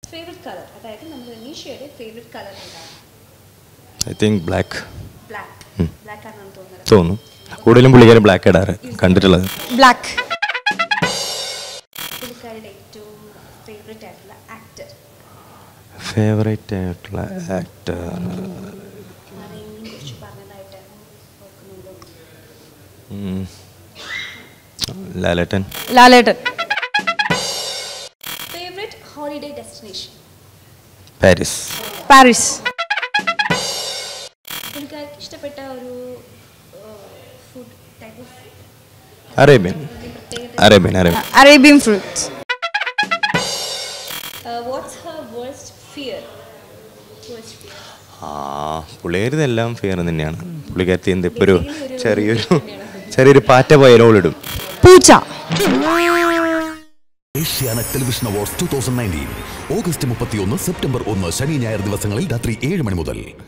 favourite colour അതായത് നമ്മുടെ നിഷയുടെ ഫേവറേറ്റ് കളർ എന്താണ് I think black black black ആണെന്ന് തോന്നുന്നത് തോന്നുന്നു കൂടുതലും പുള്ളിക്കാരൻ ബ്ലാക്ക് ഇടാറ് കണ്ടിട്ടുള്ളത് ബ്ലാക്ക് പുള്ളിക്കാരുടെ ഏറ്റവും ഫേവറേറ്റ് ആയിട്ടുള്ള ആക്ടർ ഫേവറേറ്റ് ആയിട്ടുള്ള ആക്ടർ ആരെങ്കിലും കുറിച്ച് പറഞ്ഞതായിട്ട് ഓർക്കുന്നുണ്ടോ Lalettan Lalettan favourite holiday destination Paris Paris പുള്ളിക്കാർക്ക് ഇഷ്ടപ്പെട്ട ഒരു food type of Arabian Arabian Arabian Arabian fruits what's her worst fear worst fear ആ പുള്ളിക്കാരത് എല്ലാം ഫെയർ തന്നെയാണ് പുള്ളിക്കാരത്തി എന്ത് ഇപ്പോൾ ഒരു ചെറിയൊരു ചെറിയൊരു പാറ്റ പോയാലോളിടും പൂച്ച Asianet television awards two thousand nineteen August മുപ്പത്തിയൊന്ന് സെപ്റ്റംബർ ഒന്ന് ശനി ഞായർ ദിവസങ്ങളിൽ രാത്രി ഏഴ് മണി മുതൽ